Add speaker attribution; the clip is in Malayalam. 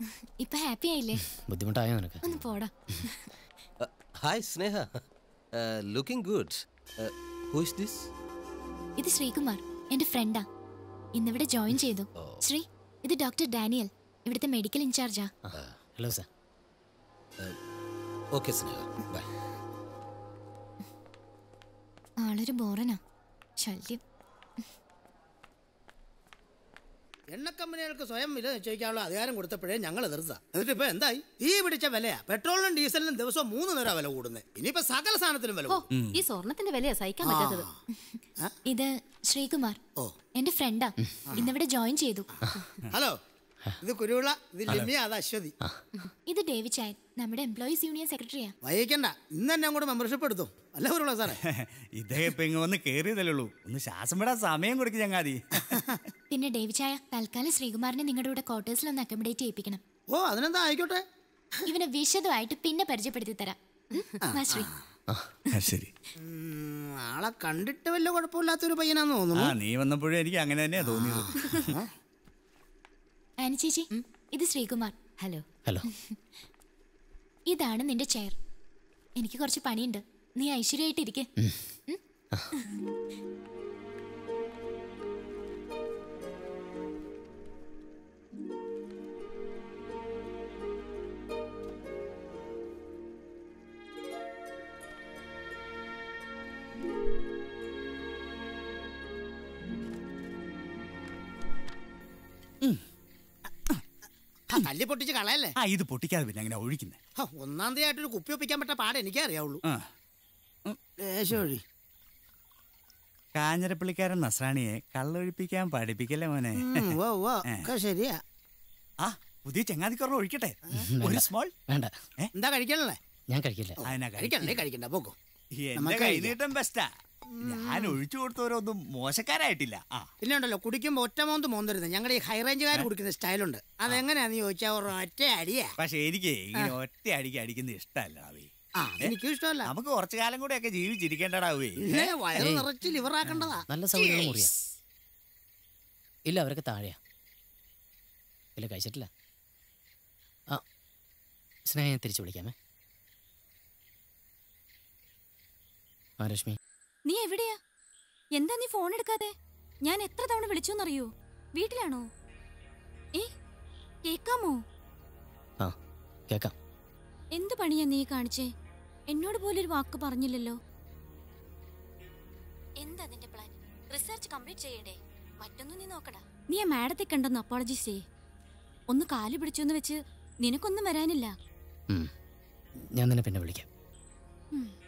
Speaker 1: ഇപ്പൊ ഹാപ്പി ആയില്ലേ
Speaker 2: ബുദ്ധിമുട്ടായോ നിനക്ക്
Speaker 1: ഒന്ന് പോടാ
Speaker 3: hi Sneha looking good who is this
Speaker 1: ഇത് ശ്രീകുമാർ എന്റെ ഫ്രണ്ടാ ഇന്നിവിടെ ജോയിൻ ചെയ്തു ശ്രീ ഇത് ഡോക്ടർ ഡാനിയൽ ഇവിടുത്തെ മെഡിക്കൽ ഇൻചാർജാ
Speaker 2: hello sir
Speaker 3: okay Sneha bye
Speaker 1: ആളൊരു ബോറനാ ശല്യം
Speaker 4: എണ്ണക്കമ്പനികൾക്ക് സ്വയം വില നിശ്ചയിക്കാനുള്ള അധികാരം കൊടുത്തപ്പോഴേ ഞങ്ങൾ എതിർത്ത എന്നിട്ട് ഇപ്പൊ എന്തായി തീ പിടിച്ച വിലയാ പെട്രോളിനും ഡീസലിനും ദിവസം മൂന്ന് നേരം വില കൂടുന്നത് ഇനിയിപ്പോ സകല സാധനത്തിനും വില
Speaker 5: ഓ
Speaker 4: കൂടും
Speaker 5: ഈ സ്വർണത്തിന്റെ വിലയാ സഹിക്കാൻ പറ്റാത്തത്
Speaker 1: ഇത് ശ്രീകുമാർ
Speaker 4: ഓ.
Speaker 1: എന്റെ ഫ്രണ്ടാ ഇന്നിവിടെ ജോയിൻ ചെയ്തു
Speaker 4: ഹലോ ഇത് കുരുവിള ഇത് ലിമിയ അത് അശ്വതി
Speaker 1: ഇത് ഡേവി ചായൻ നമ്മുടെ എംപ്ലോയീസ് യൂണിയൻ സെക്രട്ടറിയാ
Speaker 4: വൈകിക്കണ്ട ഇന്ന് തന്നെ അങ്ങോട്ട് മെമ്പർഷിപ്പ് എടുത്തു അല്ല കുരുവിള സാറേ
Speaker 6: ഇദ്ദേഹം ഇപ്പൊ ഇങ്ങ് വന്ന് കേറിയതല്ലേ ഉള്ളൂ ഒന്ന് ശ്വാസം വിടാൻ സമയം കൊടുക്കും ചങ്ങാതി
Speaker 1: പിന്നെ ഡേവി ചായ തൽക്കാലം ശ്രീകുമാറിനെ നിങ്ങളുടെ കൂടെ ക്വാർട്ടേഴ്സിൽ ഒന്ന് അക്കോമഡേറ്റ് ചെയ്യിപ്പിക്കണം
Speaker 4: ഓ അതിനെന്താ ആയിക്കോട്ടെ
Speaker 1: ഇവനെ വിശദമായിട്ട് പിന്നെ പരിചയപ്പെടുത്തി തരാം ഉം? വാ ശ്രീ
Speaker 6: ശരി
Speaker 4: ഉം, ആളെ കണ്ടിട്ട് വലിയ കുഴപ്പമില്ലാത്തൊരു പയ്യനാന്ന്
Speaker 6: ആ
Speaker 4: തോന്നുന്നു
Speaker 6: നീ വന്നപ്പോഴും എനിക്ക് അങ്ങനെ തന്നെയാ തോന്നിയത്
Speaker 1: ആനി ചേച്ചി ഇത് ശ്രീകുമാർ
Speaker 5: ഹലോ
Speaker 2: ഹലോ
Speaker 1: ഇതാണ് നിന്റെ ചെയർ എനിക്ക് കുറച്ച് പണിയുണ്ട് നീ ഐശ്വര്യമായിട്ട് ഇരിക്കെ
Speaker 4: ആ, തല്ലി പൊട്ടിച്ച് കളയല്ലേ
Speaker 6: ആ ഇത് പൊട്ടിക്കാതെ പിന്നെ അങ്ങനെ ഒഴിക്കുന്നേ
Speaker 4: ഹ, ഒന്നാം തീയതി ആയിട്ടൊരു കുപ്പി ഒപ്പിക്കാൻ പറ്റ പാടെ എനിക്കേ അറിയാവുള്ളൂ
Speaker 6: ആ
Speaker 4: ലേശം ഒഴി
Speaker 6: കാഞ്ഞിരപ്പള്ളിക്കാരൻ നസ്രാണിയെ കള്ളൊഴിപ്പിക്കാൻ പഠിപ്പിക്കല്ലേ മോനെ
Speaker 4: ഉം, ഉവ്വ് ഉവ്വ്, ഒക്കെ ശരിയാ
Speaker 6: ആ പുതിയ ചങ്ങാതിക്കുറവ് ഒഴിക്കട്ടെ ഒരു സ്മോൾ
Speaker 2: വേണ്ട
Speaker 4: എന്താ കഴിക്കണല്ലേ
Speaker 2: ഞാൻ കഴിക്കില്ല
Speaker 6: അതിനാ
Speaker 4: കഴിക്കണ്ടേ കഴിക്കണ്ട പോക്കോ
Speaker 6: എന്റെ
Speaker 4: നമുക്ക്
Speaker 6: കൈനീട്ടം ബെസ്റ്റാ ഞാൻ ഒഴിച്ചു കൊടുത്തവരൊന്നും മോശക്കാരായിട്ടില്ല ആ
Speaker 4: പിന്നെ ഉണ്ടല്ലോ കുടിക്കുമ്പോ ഒറ്റ മോന്ത് മോന്തരുത് ഞങ്ങളുടെ ഈ ഹൈ റേഞ്ചുകാർ കുടിക്കുന്ന സ്റ്റൈലുണ്ട് അതെങ്ങനെയാന്ന് ചോദിച്ചാൽ ഒരു ഒറ്റ അടിയാ
Speaker 6: പക്ഷെ എനിക്ക് ഇങ്ങനെ ഒറ്റ അടിക്ക് അടിക്കുന്നത് ഇഷ്ടമല്ല അവേ
Speaker 4: ആ എനിക്കും ഇഷ്ടമല്ല
Speaker 6: നമുക്ക് കുറച്ചു കാലം കൂടെ ഒക്കെ ജീവിച്ചിരിക്കേണ്ടടാവേ
Speaker 4: പിന്നെ വയറ് നിറച്ച് ലിവറാക്കണ്ടതാ
Speaker 2: നല്ല സൗകര്യമുള്ള മുറിയാ ഇല്ല അവരൊക്കെ താഴെയാ ഇല്ല കഴിച്ചിട്ടില്ല ആ സ്നേഹം തിരിച്ചു വിളിക്കാമേ ആ രശ്മി
Speaker 7: നീ എവിടെയാ എന്താ നീ ഫോൺ എടുക്കാതെ ഞാൻ എത്ര തവണ വിളിച്ചു എന്നറിയോ വീട്ടിലാണോ ഏ കേക്കാമോ
Speaker 2: ആ കേക്കാം
Speaker 7: എന്ത് പണിയാ നീ കാണിച്ചേ എന്നോട് പോലൊരു വാക്ക് പറഞ്ഞില്ലല്ലോ എന്താ നിന്റെ പ്ലാൻ റിസർച്ച് കംപ്ലീറ്റ് ചെയ്യണ്ടേ മറ്റൊന്നും നീ നോക്കടാ നീ ആ മാഡത്തെ കണ്ടൊന്ന് അപ്പോളജീസ് ചെയ്യേ ഒന്ന് കാല് പിടിച്ചൊന്ന് വെച്ച് നിനക്കൊന്നും വരാനില്ല
Speaker 2: ഉം. ഞാൻ നിന്നെ പിന്നെ വിളിക്കാം
Speaker 7: ഉം.